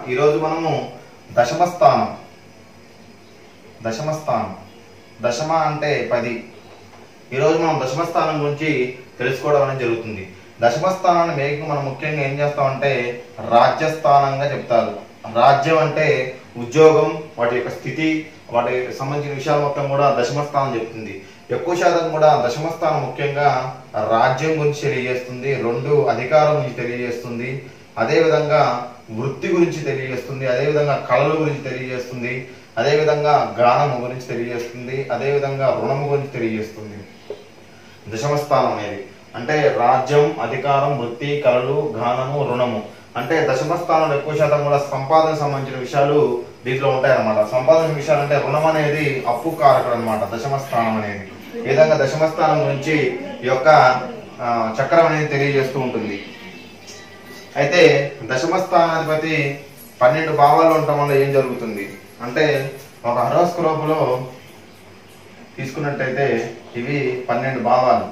ఈరోజు మనము దశమ స్థానం దశమ స్థానం దశమ అంటే పది ఈరోజు మనం దశమ స్థానం గురించి తెలుసుకోవడం అనేది జరుగుతుంది దశమ స్థానాన్ని మేరకు మనం ముఖ్యంగా ఏం చేస్తామంటే రాజ్యస్థానంగా చెప్తారు రాజ్యం అంటే ఉద్యోగం వాటి యొక్క స్థితి వాటి సంబంధించిన విషయాలు మొత్తం కూడా దశమ స్థానం చెప్తుంది ఎక్కువ శాతం కూడా దశమ స్థానం ముఖ్యంగా రాజ్యం గురించి తెలియజేస్తుంది రెండు అధికారం గురించి తెలియజేస్తుంది అదే విధంగా వృత్తి గురించి తెలియజేస్తుంది అదే విధంగా కళల గురించి తెలియజేస్తుంది అదే విధంగా గానము గురించి తెలియజేస్తుంది అదే విధంగా రుణము గురించి తెలియజేస్తుంది దశమ స్థానం అనేది అంటే రాజ్యం అధికారం వృత్తి కళలు గానము రుణము అంటే దశమ స్థానంలో ఎక్కువ శాతం కూడా సంపాదన సంబంధించిన విషయాలు దీంట్లో ఉంటాయి అన్నమాట సంపాదన విషయాలు అంటే రుణం అనేది అప్పు కారకుడు అనమాట దశమ స్థానం అనేది ఈ విధంగా దశమ స్థానం గురించి ఈ యొక్క ఆ, చక్రం అనేది తెలియజేస్తూ ఉంటుంది అయితే దశమ స్థానాధిపతి పన్నెండు భావాలు ఉండటం వల్ల ఏం జరుగుతుంది అంటే ఒక హరోస్కోప్ లో తీసుకున్నట్టయితే ఇవి పన్నెండు భావాలు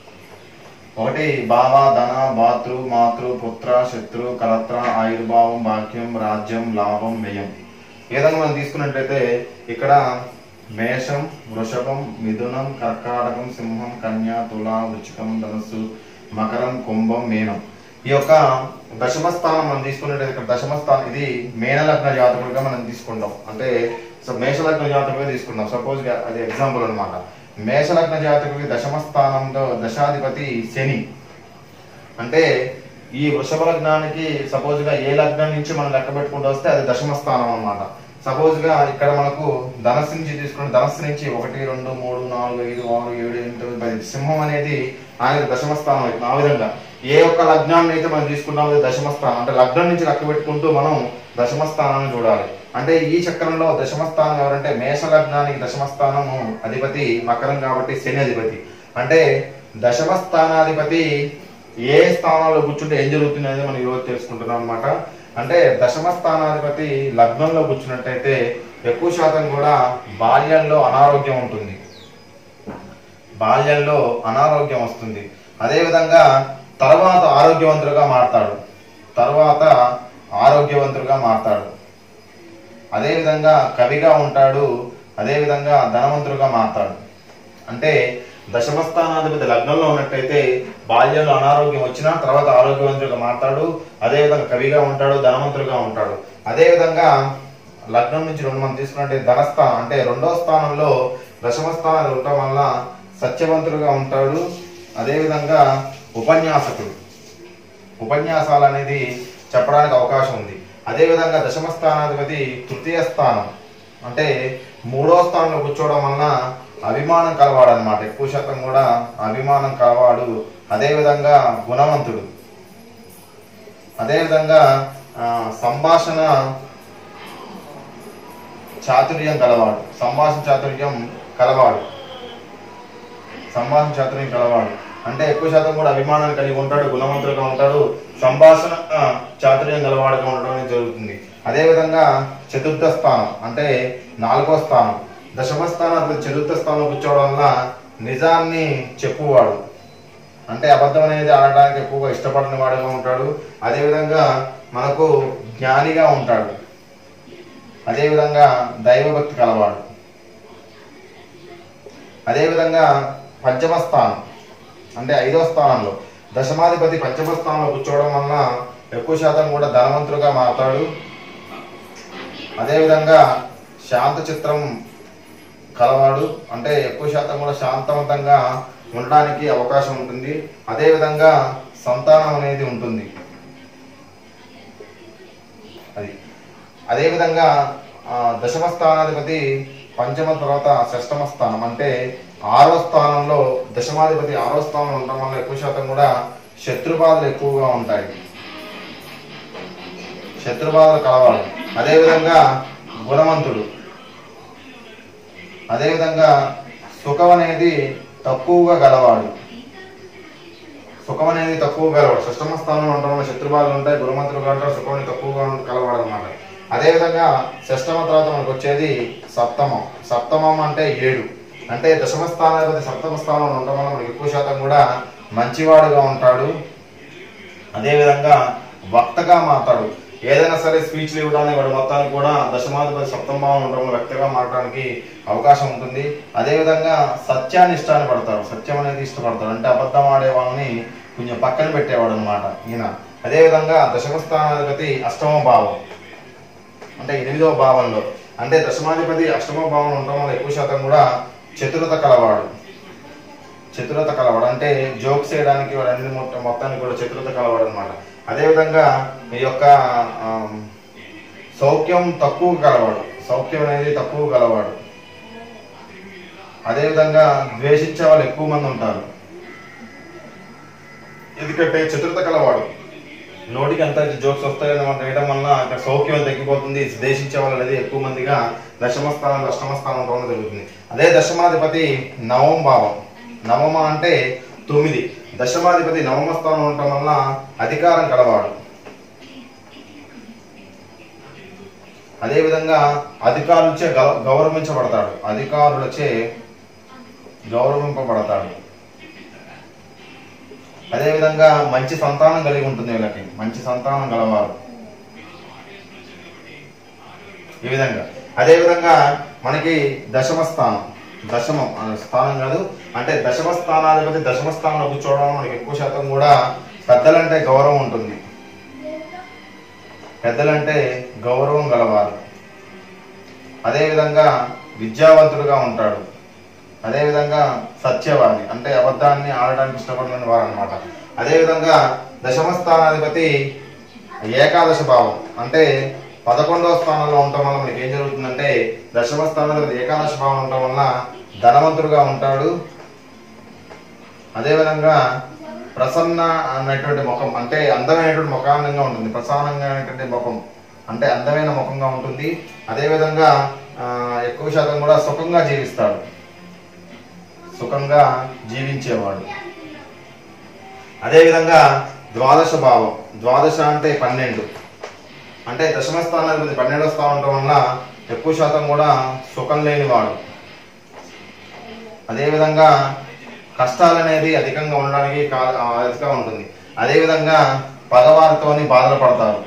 ఒకటి భావ ధన భాతృ మాతృ పుత్ర శత్రు కలత్ర ఆయుర్భావం భాగ్యం రాజ్యం లాభం వ్యయం ఈ విధంగా మనం తీసుకున్నట్టయితే ఇక్కడ మేషం వృషభం మిథునం కర్కాటకం సింహం కన్య తుల వృచ్చికం ధనుస్సు మకరం కుంభం మీనం ఈ యొక్క దశమ స్థానం మనం తీసుకున్నట్టయితే ఇక్కడ దశమ స్థానం ఇది మేనలగ్న జాతకుడిగా మనం తీసుకుంటాం అంటే సో మేషలగ్న జాతకుడిగా తీసుకుంటాం సపోజ్ అది ఎగ్జాంపుల్ అన్నమాట మేషలగ్న జాతకుడికి దశమ స్థానంలో దశాధిపతి శని అంటే ఈ వృషభ లగ్నానికి సపోజ్ గా ఏ లగ్నం నుంచి మనం లెక్క పెట్టుకుంటూ వస్తే అది దశమ స్థానం అన్నమాట సపోజ్ గా ఇక్కడ మనకు ధనస్సు నుంచి తీసుకుంటే ధనస్సు నుంచి ఒకటి రెండు మూడు నాలుగు ఐదు ఆరు ఏడు ఎనిమిది తొమ్మిది పది సింహం అనేది ఆయన దశమ స్థానం అవుతుంది ఆ విధంగా ఏ ఒక్క లగ్నాన్ని అయితే మనం తీసుకుంటామో అది దశమ స్థానం అంటే లగ్నం నుంచి లెక్క పెట్టుకుంటూ మనం దశమ స్థానాన్ని చూడాలి అంటే ఈ చక్రంలో దశమ స్థానం ఎవరంటే మేష లగ్నానికి దశమ స్థానము అధిపతి మకరం కాబట్టి శని అధిపతి అంటే దశమ స్థానాధిపతి ఏ స్థానాల్లో కూర్చుంటే ఏం జరుగుతుంది అనేది మనం ఈరోజు తెలుసుకుంటున్నాం అనమాట అంటే దశమ స్థానాధిపతి లగ్నంలో కూర్చున్నట్టయితే ఎక్కువ శాతం కూడా బాల్యంలో అనారోగ్యం ఉంటుంది బాల్యంలో అనారోగ్యం వస్తుంది అదే విధంగా తర్వాత ఆరోగ్యవంతుడుగా మారతాడు తర్వాత ఆరోగ్యవంతుడుగా మారతాడు అదే విధంగా కవిగా ఉంటాడు అదే విధంగా ధనవంతుడుగా మారతాడు అంటే దశమస్థానాధిపతి లగ్నంలో ఉన్నట్టయితే బాల్యంలో అనారోగ్యం వచ్చినా తర్వాత ఆరోగ్యవంతుడిగా మారతాడు అదే విధంగా కవిగా ఉంటాడు ధనవంతుడుగా ఉంటాడు అదే విధంగా లగ్నం నుంచి రెండు మనం తీసుకున్నట్టే ధనస్థానం అంటే రెండో స్థానంలో దశమ స్థానాలు ఉండటం వల్ల సత్యవంతుడుగా ఉంటాడు అదే విధంగా ఉపన్యాసకుడు ఉపన్యాసాలు అనేది చెప్పడానికి అవకాశం ఉంది అదే విధంగా దశమ స్థానాధిపతి తృతీయ స్థానం అంటే మూడో స్థానంలో కూర్చోవడం వలన అభిమానం కలవాడు అనమాట ఎక్కువ శాతం కూడా అభిమానం కలవాడు అదే విధంగా గుణవంతుడు అదే విధంగా ఆ, సంభాషణ చాతుర్యం కలవాడు సంభాషణ చాతుర్యం కలవాడు సంభాషణ చాతుర్యం కలవాడు అంటే ఎక్కువ శాతం కూడా అభిమానాన్ని కలిగి ఉంటాడు గుణవంతుడుగా ఉంటాడు సంభాషణ ఆ, చాతుర్యం గలవాడుగా ఉండడం అనేది జరుగుతుంది అదే విధంగా చతుర్థ స్థానం అంటే నాలుగో స్థానం దశమ స్థానం చతుర్థ స్థానం కూర్చోవడం వల్ల నిజాన్ని చెప్పువాడు అంటే అబద్ధం అనేది ఆడడానికి ఎక్కువగా ఇష్టపడిన వాడుగా ఉంటాడు అదే విధంగా మనకు జ్ఞానిగా ఉంటాడు అదే విధంగా దైవభక్తి కలవాడు అదే విధంగా పంచమ స్థానం అంటే ఐదో స్థానంలో దశమాధిపతి పంచమ స్థానంలో కూర్చోవడం వలన ఎక్కువ శాతం కూడా ధనవంతుడుగా మారతాడు అదేవిధంగా శాంత చిత్రం కలవాడు అంటే ఎక్కువ శాతం కూడా శాంతవంతంగా ఉండడానికి అవకాశం ఉంటుంది అదేవిధంగా సంతానం అనేది ఉంటుంది అది అదేవిధంగా ఆ, దశమ స్థానాధిపతి పంచమ తర్వాత షష్టమ స్థానం అంటే ఆరో స్థానంలో దశమాధిపతి ఆరో స్థానంలో ఉండడం వల్ల ఎక్కువ శాతం కూడా శత్రుబాధలు ఎక్కువగా ఉంటాయి శత్రుబాధలు కలవాడు అదేవిధంగా గుణవంతుడు అదేవిధంగా సుఖం అనేది తక్కువగా గలవాడు సుఖం అనేది తక్కువ గలవాడు షష్టమ స్థానంలో ఉండడం వల్ల శత్రుబాధలు ఉంటాయి గుణవంతుడుగా ఉంటాడు సుఖం అనేది తక్కువగా ఉండ- కలవాడు అనమాట అదేవిధంగా షష్టమ తర్వాత మనకు వచ్చేది సప్తమం సప్తమం అంటే ఏడు అంటే దశమ స్థానాధిపతి సప్తమ స్థానంలో ఉండడం వల్ల మనకి ఎక్కువ శాతం కూడా మంచివాడుగా ఉంటాడు అదేవిధంగా వక్తగా మాతాడు ఏదైనా సరే స్పీచ్లు ఇవ్వడానికి వాడు మొత్తానికి కూడా దశమాధిపతి సప్తమ భావం ఉండడంలో వ్యక్తిగా మారడానికి అవకాశం ఉంటుంది అదేవిధంగా సత్యాన్ని ఇష్టాన్ని పడతాడు సత్యం అనేది ఇష్టపడతాడు అంటే అబద్ధం ఆడే వాళ్ళని కొంచెం పక్కన పెట్టేవాడు అనమాట ఈయన అదేవిధంగా దశమ స్థానాధిపతి అష్టమ భావం అంటే ఎనిమిదవ భావంలో అంటే దశమాధిపతి అష్టమ భావం ఉండడం వల్ల ఎక్కువ శాతం కూడా చతురత కలవాడు చతురత కలవాడు అంటే జోక్స్ చేయడానికి వాడు అన్ని మొత్తం మొత్తానికి కూడా చతురత కలవాడు అనమాట అదేవిధంగా ఈ యొక్క ఆమ్, సౌఖ్యం తక్కువ కలవాడు సౌఖ్యం అనేది తక్కువ కలవాడు అదేవిధంగా ద్వేషించే వాళ్ళు ఎక్కువ మంది ఉంటారు ఎందుకంటే చతురత కలవాడు నోటికి అంత జోక్స్ వస్తాయని మనం వేయడం వల్ల ఇక్కడ సౌఖ్యం తగ్గిపోతుంది దేశించే వాళ్ళు అనేది ఎక్కువ మందిగా దశమ స్థానం అష్టమ స్థానం ఉండడం జరుగుతుంది అదే దశమాధిపతి నవమ భావం నవమ అంటే తొమ్మిది దశమాధిపతి నవమ స్థానం ఉండటం వల్ల అధికారం కలవాడు అదేవిధంగా అధికారులచే గౌ- గౌరవించబడతాడు అధికారులచే గౌరవింపబడతాడు అదేవిధంగా మంచి సంతానం కలిగి ఉంటుంది వీళ్ళకి మంచి సంతానం గలవారు ఈ విధంగా అదేవిధంగా మనకి దశమ స్థానం దశమం ఆ స్థానం కాదు అంటే దశమ స్థానాధిపతి దశమ స్థానంలో కూర్చోవడం వల్ల మనకి ఎక్కువ శాతం కూడా పెద్దలంటే గౌరవం ఉంటుంది పెద్దలంటే గౌరవం గలవారు అదేవిధంగా విద్యావంతుడుగా ఉంటాడు అదేవిధంగా సత్యవాది అంటే అబద్ధాన్ని ఆడడానికి ఇష్టపడిన వారు అనమాట అదేవిధంగా దశమ స్థానాధిపతి ఏకాదశ భావం అంటే పదకొండవ స్థానంలో ఉండటం వల్ల మనకి ఏం జరుగుతుందంటే దశమ స్థానాధిపతి ఏకాదశ భావం ఉండటం వల్ల ధనవంతుడుగా ఉంటాడు అదేవిధంగా ప్రసన్న అనేటువంటి ముఖం అంటే అందమైనటువంటి ముఖానంగా ఉంటుంది ప్రసన్నంగా అనేటువంటి ముఖం అంటే అందమైన ముఖంగా ఉంటుంది అదేవిధంగా ఆ, ఎక్కువ శాతం కూడా సుఖంగా జీవిస్తాడు సుఖంగా జీవించేవాడు అదేవిధంగా ద్వాదశ భావం ద్వాదశ అంటే పన్నెండు అంటే దశమ స్థానాధిపతి పన్నెండవ స్థానం ఉండటం వల్ల ఎక్కువ శాతం కూడా సుఖం లేనివాడు అదేవిధంగా కష్టాలు అనేది అధికంగా ఉండడానికి కా- ఆ, అధికంగా ఉంటుంది అదేవిధంగా పగవారితోని బాధలు పడతారు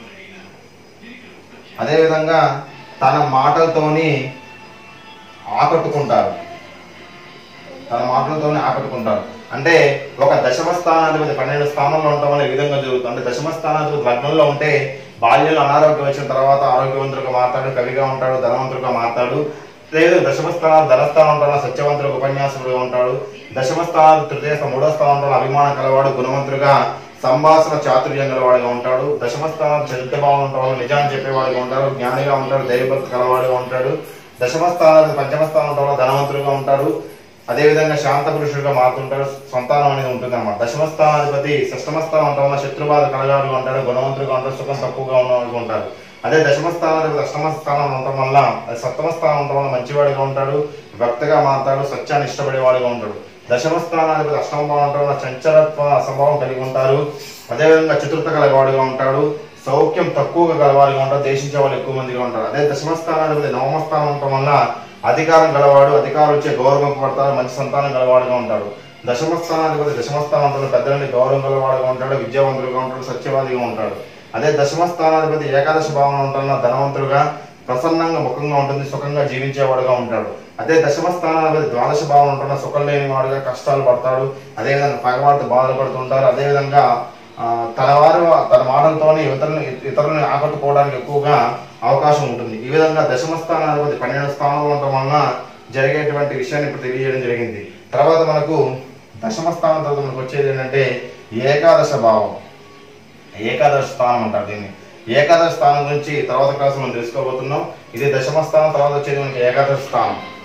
అదేవిధంగా తన మాటలతోని ఆకట్టుకుంటారు తన మాటలతోనే ఆకట్టుకుంటారు అంటే ఒక దశమ స్థానాధిపతి పన్నెండు స్థానంలో ఉండటం వల్ల ఈ విధంగా జరుగుతుంది అంటే దశమ స్థానాధిపతి లగ్నంలో ఉంటే బాల్యంలో అనారోగ్యం వచ్చిన తర్వాత ఆరోగ్యవంతుడుగా మారతాడు కవిగా ఉంటాడు ధనవంతుడుగా మారతాడు లేదు దశమ స్థానం ధనస్థానం ఉంటాడు సత్యవంతుడు ఉపన్యాసకుడుగా ఉంటాడు దశమ స్థానం తృతీయ స్థానం, మూడో స్థానం ఉంటాడు అభిమానం కలవాడు గుణవంతుడుగా సంభాషణ చాతుర్యం గలవాడిగా ఉంటాడు దశమ స్థానం చరిత్ర భావం ఉంటాడు నిజాన్ని చెప్పేవాడిగా ఉంటాడు జ్ఞానిగా ఉంటాడు ధైర్యభక్తి కలవాడిగా ఉంటాడు దశమ స్థానం పంచమ స్థానం ఉంటాడు ధనవంతుడుగా ఉంటాడు అదేవిధంగా శాంత పురుషుడిగా మారుతుంటాడు సంతానం అనేది ఉంటుంది అనమాట దశమ స్థానాధిపతి షష్టమ స్థానం ఉండటం వల్ల శత్రుబాధ కలగాడుగా ఉంటాడు గుణవంతుడుగా ఉంటాడు సుఖం తక్కువగా ఉన్నవాడుగా ఉంటాడు అదే దశమ స్థానాధిపతి అష్టమ స్థానం ఉండటం వల్ల అది సప్తమ స్థానం ఉండటం వల్ల మంచివాడిగా ఉంటాడు భక్తిగా మారుతాడు సత్యాన్ని ఇష్టపడేవాడిగా ఉంటాడు దశమ స్థానాధిపతి అష్టమ భావం ఉండటం వల్ల చంచలత్వ అసంభావం కలిగి ఉంటారు అదేవిధంగా చతుర్థ కలవాడిగా ఉంటాడు సౌఖ్యం తక్కువగా గలవాడిగా ఉంటారు దేశించే వాళ్ళు ఎక్కువ మందిగా ఉంటారు అదే దశమ స్థానాధిపతి నవమ స్థానం ఉండటం వల్ల అధికారం గలవాడు అధికారులు వచ్చే గౌరవింపబడతారు మంచి సంతానం గలవాడుగా ఉంటాడు దశమ స్థానాధిపతి దశమ స్థానంలో పెద్దలని గౌరవం గలవాడుగా ఉంటాడు విద్యావంతుడుగా ఉంటాడు సత్యవాదిగా ఉంటాడు అదే దశమ స్థానాధిపతి ఏకాదశ భావన ఉంటున్న ధనవంతుడుగా ప్రసన్నంగా ముఖంగా ఉంటుంది సుఖంగా జీవించేవాడుగా ఉంటాడు అదే దశమ స్థానాధిపతి ద్వాదశ భావన ఉంటున్న సుఖం లేని వాడుగా కష్టాలు పడతాడు అదేవిధంగా పగవారితో బాధలు పడుతుంటారు అదేవిధంగా ఆ, తన వారు తన మాటలతోనే ఇతరులను ఇతరులను ఆకట్టుకోవడానికి ఎక్కువగా అవకాశం ఉంటుంది ఈ విధంగా దశమ స్థానాధిపతి పన్నెండు స్థానంలో ఉండటం వలన జరిగేటువంటి విషయాన్ని ఇప్పుడు తెలియజేయడం జరిగింది తర్వాత మనకు దశమ స్థానం తర్వాత మనకు వచ్చేది ఏంటంటే ఏకాదశ భావం ఏకాదశ స్థానం అంటారు దీన్ని ఏకాదశ స్థానం గురించి తర్వాత క్లాస్ మనం తెలుసుకోబోతున్నాం ఇది దశమ స్థానం తర్వాత వచ్చేది మనకి ఏకాదశ స్థానం